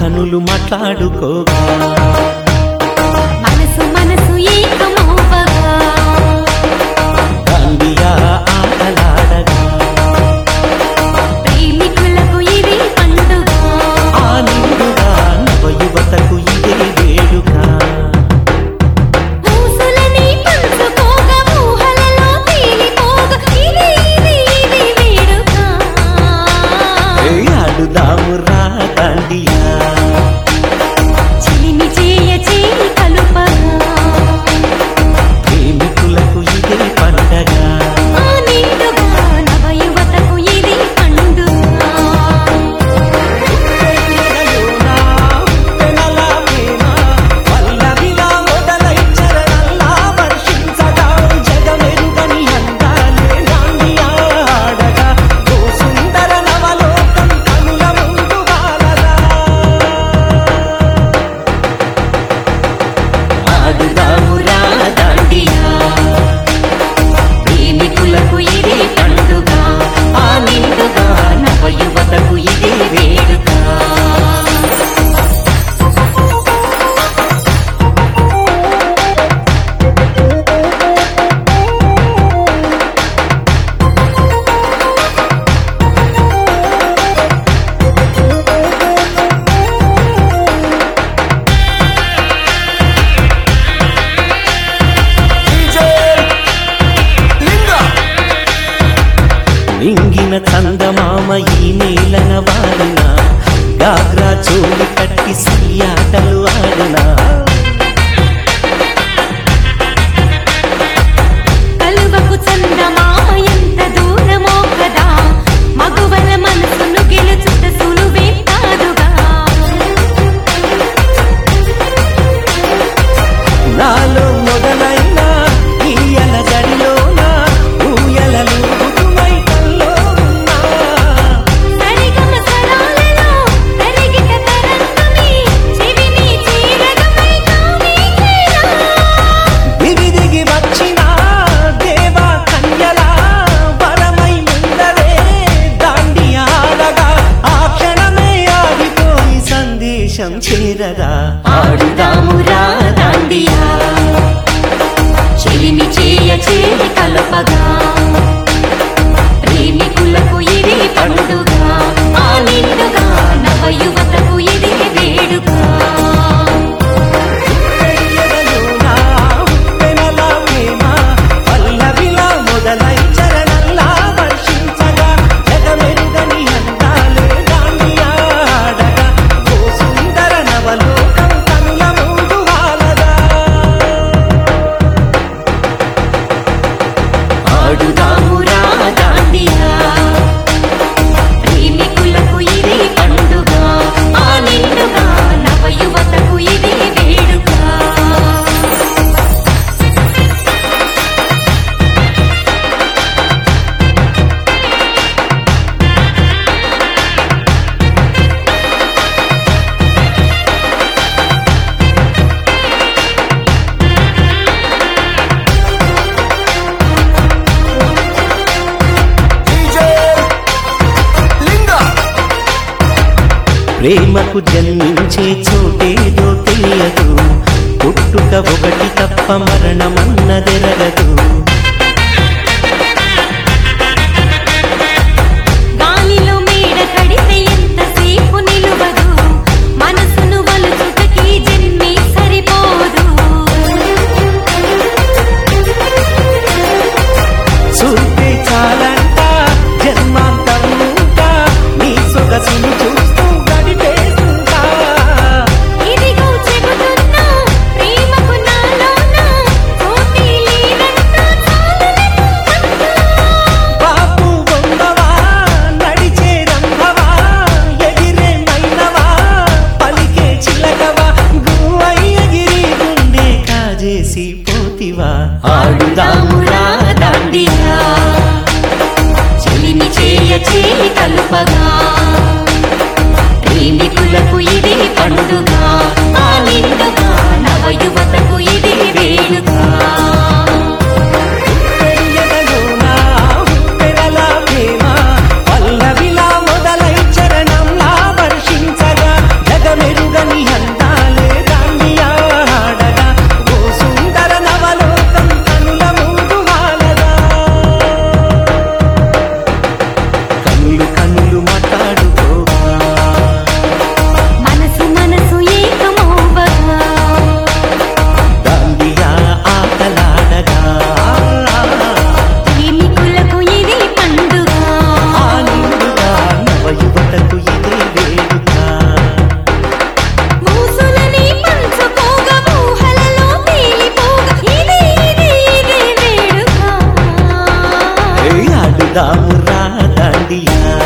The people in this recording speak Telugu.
కనులు మాట్లాడుకోగా మనసు మనసు ఏకమవ్వగా దాండియా ఆటలాడగా ప్రేమికులకు ఇది పండుగ ఆ నిండుగా నవయువతకు ఇదే వేడుక ఊసులని పంచుకోగా ఊహలలో తేలిపోగా ఇది ఇది ఇది వేడుక ఏ ఆడుదాము రా దాండియా చిలిమి చేయ చేయి కలుపగా ప్రేమికులకు ఇదే పండగ ఆ నిండుగా నవయువతకు ఇది పండుగ ప్రేమికులకు ఇది పండుగ ఆ నిండుగా నవయువతకు ఇది వేడుక నింగిన చందమామ ఈ నేలన వాడిన గాగ్రా చోలి కట్టి సియాటలు ఆడినా కలువకు చందమామ ఎంత దూరమో కదా మగువల మనసును గెలుచుట సులువే కాదుగా నాలో మొదలైన ఈయల జడిలోన ఊయలలు మైకల్లో ఉన్నా సరిగమ స్వరాలలో తరిగిట తరంగమే చెవిని చీరగమై కావేలా దిగి దిగి వచ్చిన దేవా కన్యలా వరమై ముందరే దాండి ఆడగా ఆ క్షణమే ఆగిపోయి సందేశం చేరగా ఆడుదామురా దాండియా చెలిమి చేయ చేయి కలపగా ప్రేమికులకు ఇది పండుగ ఆ నిండుగా నవయువతకు ఇది వేడుక ఎదలోనా ఉప్పెనల ప్రేమ పల్లవిలా మొదలై చరణంలా వర్షించగా జగమెరుగని అందాలే దాండి ఆడగా ఓ సుందర నవలోకం కనుల ముందు వాలగా ఆడుదామురా దాండియా ప్రేమికులకు ఇది పండుగ ఆ నిండుగా నవయువతకు ఇది వేడుక ప్రేమకు జన్మించే చోటేదో తెలియదు పుట్టుక ఒకటి తప్ప మరణమన్నదెరగదు గాలిలో మేడ కడితే ఎంతసేపు నిలువదు మనసును వలుచుటకి జన్మే సరిపోదు చూస్తే చాలంట జన్మాంతం ఇంకా నీ సొగసును చూస్తూ గడిపేస్తుంటా ఇదిగో చెబుతున్నా ప్రేమకు నాలోన కోటి లేదంటూ చాలులెందుకంటూ. బాపు బొమ్మవా నడిచే రంభవా ఎగిరే మైనవా పలికే చిలకవా గువ్వై ఎగిరి గుండె కాజేసి పోతివా ఆడుదామురా దాండియా చెలిమి చేయ చేయి కలుపగా ప్రేమికులకు ఇది పండుగ ఆ నిండుగా నవయువతకు ఇది వేడుక ఎదలోనా ఉప్పెనల ప్రేమ పల్లవిలా మొదలై చరణంలా వర్షించగా జగమెరు ఆడుదాము రా దాండియా